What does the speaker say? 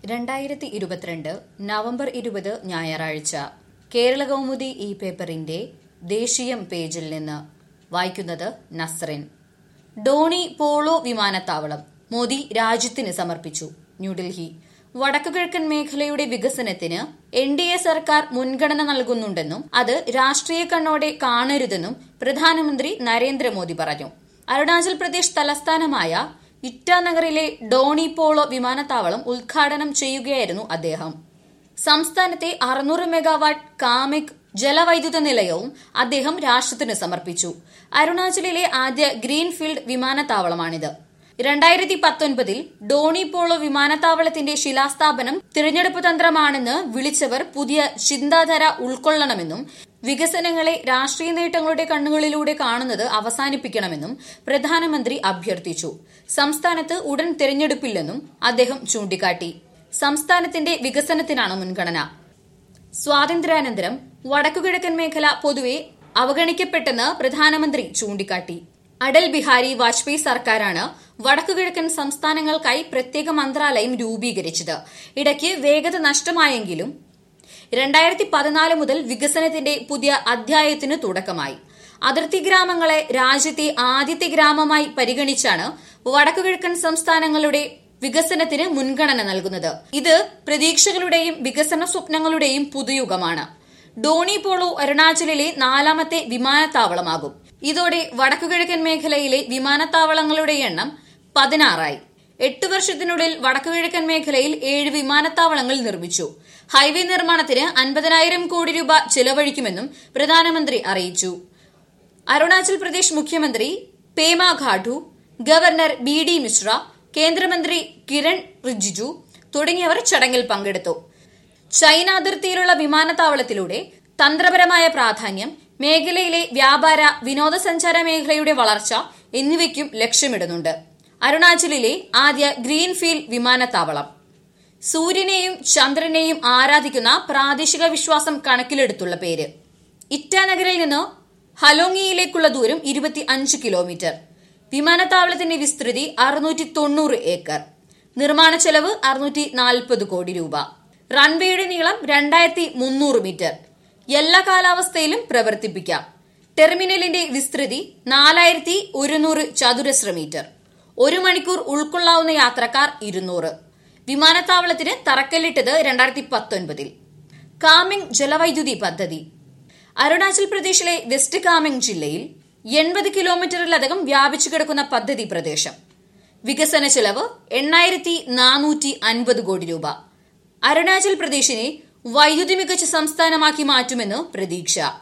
രണ്ടായിരത്തി ഇരുപത്തിരണ്ട് നവംബർ ഇരുപത് ഞായറാഴ്ച കേരള കൗമുദി ഈ പേപ്പറിന്റെ ദേശീയം പേജിൽ നിന്ന് വായിക്കുന്നത് നസ്റിൻ ഡോണി പോളോ വിമാനത്താവളം മോദി രാജ്യത്തിന് സമർപ്പിച്ചു ന്യൂഡൽഹി വടക്കുകിഴക്കൻ മേഖലയുടെ വികസനത്തിന് എൻ ഡി എ സർക്കാർ മുൻഗണന നൽകുന്നുണ്ടെന്നും അത് രാഷ്ട്രീയ കണ്ണോടെ കാണരുതെന്നും പ്രധാനമന്ത്രി നരേന്ദ്രമോദി പറഞ്ഞു അരുണാചൽ പ്രദേശ് തലസ്ഥാനമായ ഇറ്റാനഗറിലെ ഡോണി പോളോ വിമാനത്താവളം ഉദ്ഘാടനം ചെയ്യുകയായിരുന്നു അദ്ദേഹം സംസ്ഥാനത്തെ അറുന്നൂറ് മെഗാവാട്ട് കാമിക് ജലവൈദ്യുത നിലയവും അദ്ദേഹം രാഷ്ട്രത്തിന് സമർപ്പിച്ചു അരുണാചലിലെ ആദ്യ ഗ്രീൻഫീൽഡ് വിമാനത്താവളമാണിത് രണ്ടായിരത്തി പത്തൊൻപതിൽ ഡോണി പോളോ വിമാനത്താവളത്തിന്റെ ശിലാസ്ഥാപനം തിരഞ്ഞെടുപ്പ് തന്ത്രമാണെന്ന് വിളിച്ചവർ പുതിയ ചിന്താധാര ഉൾക്കൊള്ളണമെന്നും വികസനങ്ങളെ രാഷ്ട്രീയ നേട്ടങ്ങളുടെ കണ്ണുകളിലൂടെ കാണുന്നത് അവസാനിപ്പിക്കണമെന്നും പ്രധാനമന്ത്രി അഭ്യർത്ഥിച്ചു സംസ്ഥാനത്ത് ഉടൻ തിരഞ്ഞെടുപ്പില്ലെന്നും അദ്ദേഹം ചൂണ്ടിക്കാട്ടി സംസ്ഥാനത്തിന്റെ വികസനത്തിനാണ് മുൻഗണന സ്വാതന്ത്ര്യാനന്തരം വടക്കുകിഴക്കൻ മേഖല പൊതുവെ അവഗണിക്കപ്പെട്ടെന്ന് പ്രധാനമന്ത്രി ചൂണ്ടിക്കാട്ടി അടൽ ബിഹാരി വാജ്പേയി സർക്കാരാണ് വടക്കുകിഴക്കൻ സംസ്ഥാനങ്ങൾക്കായി പ്രത്യേക മന്ത്രാലയം രൂപീകരിച്ചത് ഇടയ്ക്ക് വേഗത നഷ്ടമായെങ്കിലും രണ്ടായിരത്തി പതിനാല് മുതൽ വികസനത്തിന്റെ പുതിയ അധ്യായത്തിന് തുടക്കമായി അതിർത്തി ഗ്രാമങ്ങളെ രാജ്യത്തെ ആദ്യത്തെ ഗ്രാമമായി പരിഗണിച്ചാണ് വടക്കുകിഴക്കൻ സംസ്ഥാനങ്ങളുടെ വികസനത്തിന് മുൻഗണന നൽകുന്നത് ഇത് പ്രതീക്ഷകളുടെയും വികസന സ്വപ്നങ്ങളുടെയും പുതുയുഗമാണ് ഡോണി പോളോ അരുണാചലിലെ നാലാമത്തെ വിമാനത്താവളമാകും ഇതോടെ വടക്കുകിഴക്കൻ മേഖലയിലെ വിമാനത്താവളങ്ങളുടെ എണ്ണം പതിനാറായി എട്ട് വർഷത്തിനുള്ളിൽ വടക്കുകിഴക്കൻ മേഖലയിൽ ഏഴ് വിമാനത്താവളങ്ങൾ നിർമ്മിച്ചു ഹൈവേ നിർമ്മാണത്തിന് അൻപതിനായിരം കോടി രൂപ ചെലവഴിക്കുമെന്നും പ്രധാനമന്ത്രി അറിയിച്ചു അരുണാചൽ പ്രദേശ് മുഖ്യമന്ത്രി Pema Khandu governor B D Mishra കേന്ദ്രമന്ത്രി കിരൺ റിജിജു തുടങ്ങിയവർ ചടങ്ങിൽ പങ്കെടുത്തു ചൈന അതിർത്തിയിലുള്ള വിമാനത്താവളത്തിലൂടെ തന്ത്രപരമായ പ്രാധാന്യം മേഖലയിലെ വ്യാപാര വിനോദസഞ്ചാര മേഖലയുടെ വളർച്ച എന്നിവയ്ക്കും ലക്ഷ്യമിടുന്നുണ്ട് അരുണാചലിലെ ആദ്യ ഗ്രീൻഫീൽഡ് വിമാനത്താവളം സൂര്യനെയും ചന്ദ്രനെയും ആരാധിക്കുന്ന പ്രാദേശിക വിശ്വാസം കണക്കിലെടുത്തുള്ള പേര് ഇറ്റാനഗറിൽ നിന്ന് ഹലോങ്ങിയിലേക്കുള്ള ദൂരം ഇരുപത്തി അഞ്ച് കിലോമീറ്റർ വിമാനത്താവളത്തിന്റെ വിസ്തൃതി അറുന്നൂറ്റി തൊണ്ണൂറ് ഏക്കർ നിർമ്മാണ ചെലവ് അറുന്നൂറ്റി നാൽപ്പത് കോടി രൂപ റൺവേയുടെ നീളം രണ്ടായിരത്തി മുന്നൂറ് മീറ്റർ എല്ലാ കാലാവസ്ഥയിലും പ്രവർത്തിപ്പിക്കാം ടെർമിനലിന്റെ വിസ്തൃതി നാലായിരത്തി ഒരുന്നൂറ് ചതുരശ്ര മീറ്റർ ഒരു മണിക്കൂർ ഉൾക്കൊള്ളാവുന്ന യാത്രക്കാർ ഇരുന്നൂറ് വിമാനത്താവളത്തിന് തറക്കല്ലിട്ടത് രണ്ടായിരത്തി പത്തൊൻപതിൽ കാമിംഗ് ജലവൈദ്യുതി പദ്ധതി അരുണാചൽ പ്രദേശിലെ വെസ്റ്റ് കാമിംഗ് ജില്ലയിൽ എൺപത് കിലോമീറ്ററിലധികം വ്യാപിച്ചു കിടക്കുന്ന പദ്ധതി പ്രദേശം വികസന ചെലവ് എണ്ണായിരത്തി നാനൂറ്റി അൻപത് കോടി രൂപ അരുണാചൽ പ്രദേശിനെ വൈദ്യുതി മികച്ച സംസ്ഥാനമാക്കി മാറ്റുമെന്ന് പ്രതീക്ഷ